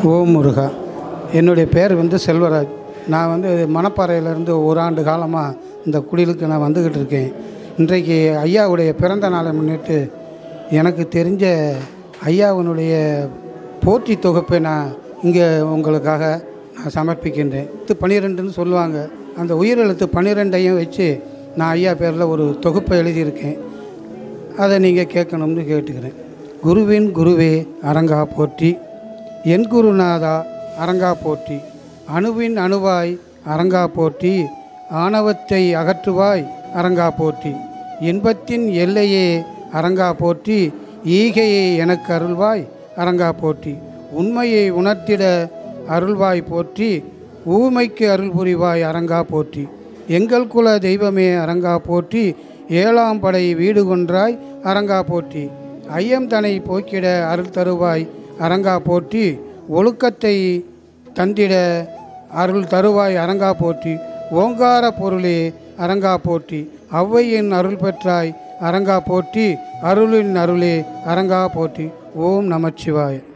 ஓம் முருகா என்னுடைய பேர் வந்து செல்வராஜ் நான் வந்து மணப்பாறையிலேருந்து ஒரு ஆண்டு காலமாக இந்த குடிலுக்கு நான் வந்துக்கிட்டு இருக்கேன் இன்றைக்கு ஐயாவுடைய பிறந்த நாளை முன்னிட்டு எனக்கு தெரிஞ்ச ஐயாவினுடைய போற்றி தொகுப்பை நான் இங்கே உங்களுக்காக நான் சமர்ப்பிக்கின்றேன் இது பன்னிரெண்டுன்னு சொல்லுவாங்க அந்த உயிரெழுத்து பன்னிரெண்டையும் வச்சு நான் ஐயா பேரில் ஒரு தொகுப்பை எழுதியிருக்கேன் அதை நீங்கள் கேட்கணும்னு கேட்டுக்கிறேன் குருவின் குருவே அரங்கா போற்றி என் குருநாதா அரங்கா போற்றி அணுவின் அணுவாய் அரங்கா போற்றி ஆணவத்தை அகற்றுவாய் அரங்கா போற்றி இன்பத்தின் எல்லையே அரங்கா போற்றி ஈகையை எனக்கு அருள்வாய் அரங்கா போற்றி உண்மையை உணர்த்திட அருள்வாய் போற்றி ஊமைக்கு அருள் புரிவாய் அரங்கா போற்றி எங்கள் குல தெய்வமே அரங்கா போற்றி ஏழாம் படை வீடு கொன்றாய் அரங்கா போற்றி ஐயம் தனை போக்கிட அருள் தருவாய் அரங்கா போற்றி ஒழுக்கத்தை தந்திட அருள் தருவாய் அரங்கா போற்றி ஓங்கார பொருளே அரங்கா போற்றி ஔவையின் அருள் பெற்றாய் அரங்கா போற்றி அருளின் அருளே அரங்கா போற்றி ஓம் நமச்சிவாய